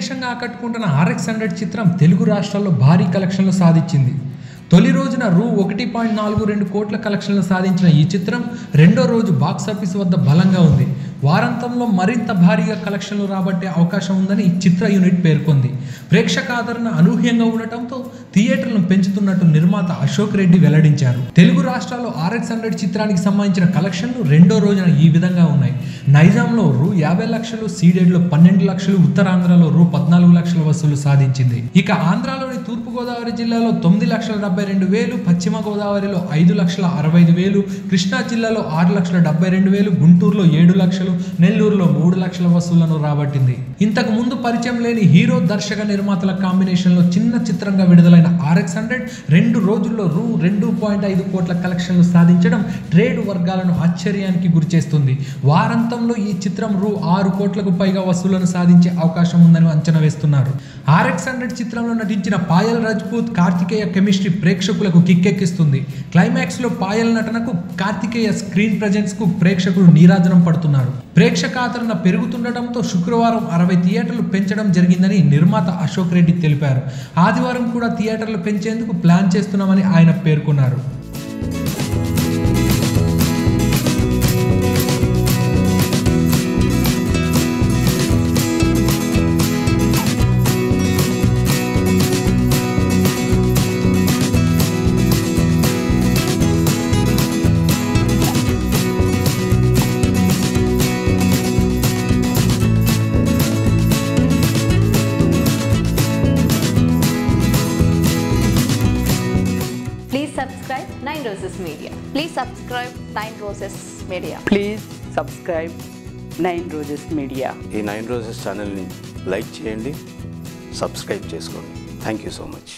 విశేషంగా ఆకట్టుకుంటున్న RX hundred చిత్రం తెలుగు రాష్ట్రాల్లో భారీ కలెక్షన్లు సాధించింది తొలి రోజున రూ ఒకటి పాయింట్ నాలుగు రెండు కోట్ల కలెక్షన్లు సాధించిన ఈ చిత్రం రెండో రోజు బాక్సాఫీస్ వద్ద బలంగా ఉంది వారాంతంలో మరింత భారీగా కలెక్షన్లు రాబట్టే అవకాశం ఉందని చిత్ర యూనిట్ పేర్కొంది ప్రేక్షక ఆదరణ అనూహ్యంగా ఉండటంతో థియేటర్లను పెంచుతున్నట్టు నిర్మాత అశోక్ రెడ్డి వెల్లడించారు తెలుగు రాష్ట్రాల్లో ఆర్ఎక్స్ హండ్రెడ్ చిత్రానికి సంబంధించిన కలెక్షన్లు రెండో రోజున ఈ విధంగా ఉన్నాయి నైజాంలో రూ యాభై లక్షలు సీడెడ్లో పన్నెండు లక్షలు ఉత్తరాంధ్రలో రూ పద్నాలుగు లక్షల వసూలు సాధించింది ఇక ఆంధ్రాలోని తూర్పుగోదావరి జిల్లాలో తొమ్మిది లక్షల డెబ్బై రెండు వేలు పశ్చిమ గోదావరిలో ఐదు లక్షల అరవై ఐదు వేలు కృష్ణా జిల్లాలో ఆరు లక్షల డెబ్బై రెండు వేలు గుంటూరులో ఏడు లక్షలు నెల్లూరులో మూడు లక్షల వసూళ్లను రాబట్టింది ఇంతకు ముందు పరిచయం లేని హీరో దర్శక నిర్మాతల కాంబినేషన్లో చిన్న చిత్రంగా విడుదలైన ఆర్ఎక్స్ హండ్రెడ్ రెండు రోజుల్లో రూ రెండు పాయింట్ ఐదు కోట్ల కలెక్షన్లు సాధించడం ట్రేడ్ వర్గాలను ఆశ్చర్యానికి గురిచేస్తుంది వారాంతంలో ఈ చిత్రం రూ ఆరు కోట్లకు పైగా వసూళ్లను సాధించే అవకాశం ఉందని అంచనా వేస్తున్నారు ఆర్ఎక్స్ హండ్రెడ్ చిత్రంలో నటించిన పాయల్ రాజ్పూత్ కార్తికేయ కెమిస్ట్రీ ప్రేక్షకులకు కిక్కెక్కిస్తుంది క్లైమాక్స్లో పాయల్ నటనకు కార్తికేయ స్క్రీన్ ప్రజెన్స్కు ప్రేక్షకులు నీరాజనం పడుతున్నారు ప్రేక్షకాదరణ పెరుగుతుండటంతో శుక్రవారం అరవై థియేటర్లు పెంచడం జరిగిందని నిర్మాత అశోక్ రెడ్డి తెలిపారు ఆదివారం కూడా థియేటర్లు పెంచేందుకు ప్లాన్ చేస్తున్నామని ఆయన పేర్కొన్నారు Please subscribe Nine Roses Media. Please subscribe Nine Roses Media. Please subscribe Nine Roses Media ఈ నైన్ రోజెస్ ఛానల్ని లైక్ చేయండి సబ్స్క్రైబ్ చేసుకోండి థ్యాంక్ యూ సో మచ్